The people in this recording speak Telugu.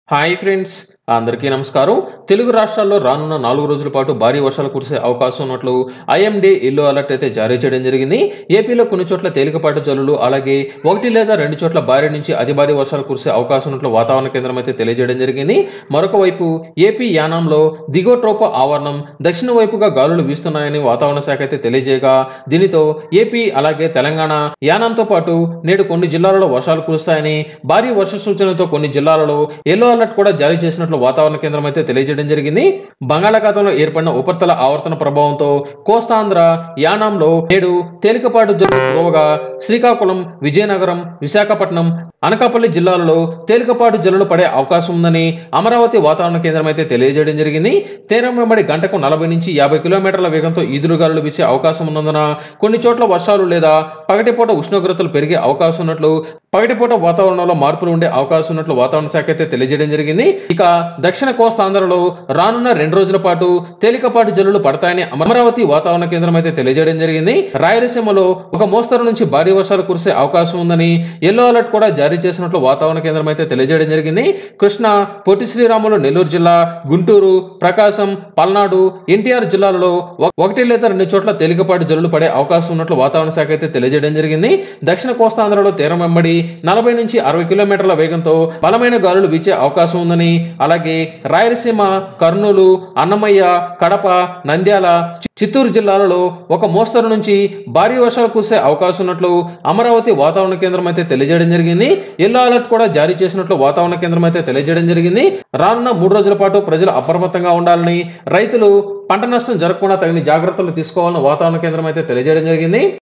హాయ్ ఫ్రెండ్స్ అందరికీ నమస్కారం తెలుగు రాష్ట్రాల్లో రానున్న నాలుగు రోజుల పాటు భారీ వర్షాలు కురిసే అవకాశం ఉన్నట్లు ఐఎండీ ఎల్లో అలర్ట్ అయితే జారీ చేయడం జరిగింది ఏపీలో కొన్ని చోట్ల తేలికపాటి జల్లులు అలాగే ఒకటి లేదా రెండు చోట్ల భారీ నుంచి అతి భారీ వర్షాలు కురిసే అవకాశం ఉన్నట్లు వాతావరణ కేంద్రం అయితే తెలియజేయడం జరిగింది మరొక వైపు ఏపీ యానాంలో దిగోట్రోప ఆవరణం దక్షిణ వైపుగా గాలులు వీస్తున్నాయని వాతావరణ శాఖ అయితే తెలియజేయగా దీనితో ఏపీ అలాగే తెలంగాణ యానాంతో పాటు నేడు కొన్ని జిల్లాలలో వర్షాలు కురుస్తాయని భారీ వర్ష సూచనతో కొన్ని జిల్లాలలో ఎల్లో అలర్ట్ కూడా జారీ చేసినట్లు వాతావరణ కేంద్రం అయితే తెలియజేయడం జరిగింది బంగాళాఖాతంలో ఏర్పడిన ఉపరితల ఆవర్తన ప్రభావంతో కోస్తాంధ్ర యానాంలో నేడు తేలికపాటు జల్లులు కురవగా శ్రీకాకుళం విజయనగరం విశాఖపట్నం అనకాపల్లి జిల్లాలలో తేలికపాటు జల్లులు పడే అవకాశం ఉందని అమరావతి వాతావరణ కేంద్రం అయితే తెలియజేయడం జరిగింది తీరం వెంబడి గంటకు నలభై నుంచి యాభై కిలోమీటర్ల వేగంతో ఈదురుగాలులు వీసే అవకాశం ఉన్నందున కొన్ని చోట్ల వర్షాలు లేదా పగటిపూట ఉష్ణోగ్రతలు పెరిగే అవకాశం ఉన్నట్లు పగటిపూట వాతావరణంలో మార్పులు ఉండే అవకాశం ఉన్నట్లు వాతావరణ శాఖ అయితే తెలియజేయడం జరిగింది ఇక దక్షిణ కోస్తాంధ్రలో రానున్న రెండు రోజుల పాటు తేలికపాటి జల్లులు పడతాయని అమరావతి వాతావరణ కేంద్రం అయితే తెలియజేయడం జరిగింది రాయలసీమలో ఒక మోస్తరు నుంచి భారీ వర్షాలు కురిసే అవకాశం ఉందని ఎల్లో అలర్ట్ కూడా జారీ చేసినట్లు వాతావరణ కేంద్రం అయితే తెలియజేయడం జరిగింది కృష్ణా పొట్టి శ్రీరాములు నెల్లూరు జిల్లా గుంటూరు ప్రకాశం పల్నాడు ఎన్టీఆర్ జిల్లాలలో ఒక- ఒకటి లేదా రెండు చోట్ల తేలికపాటి జల్లులు పడే అవకాశం ఉన్నట్లు వాతావరణ శాఖ అయితే తెలియజేయడం జరిగింది దక్షిణ కోస్తాంధ్రలో తీరం వెంబడి నలభై నుంచి అరవై కిలోమీటర్ల వేగంతో బలమైన గాలులు వీచే అవకాశం ఉందని అలాగే రాయలసీమ కర్నూలు అన్నమయ్య కడప నంద్యాల చి- చిత్తూరు జిల్లాలలో ఒక మోస్తరు నుంచి భారీ వర్షాలు కురిసే అవకాశం ఉన్నట్లు అమరావతి వాతావరణ కేంద్రం అయితే తెలియజేయడం జరిగింది ఎల్లో అలర్ట్ కూడా జారీ చేసినట్లు వాతావరణ కేంద్రం అయితే తెలియజేయడం జరిగింది రానున్న మూడు రోజుల పాటు ప్రజలు అప్రమత్తంగా ఉండాలని రైతులు పంట నష్టం జరగకుండా తగిన జాగ్రత్తలు తీసుకోవాలని వాతావరణ కేంద్రం అయితే తెలియజేయడం జరిగింది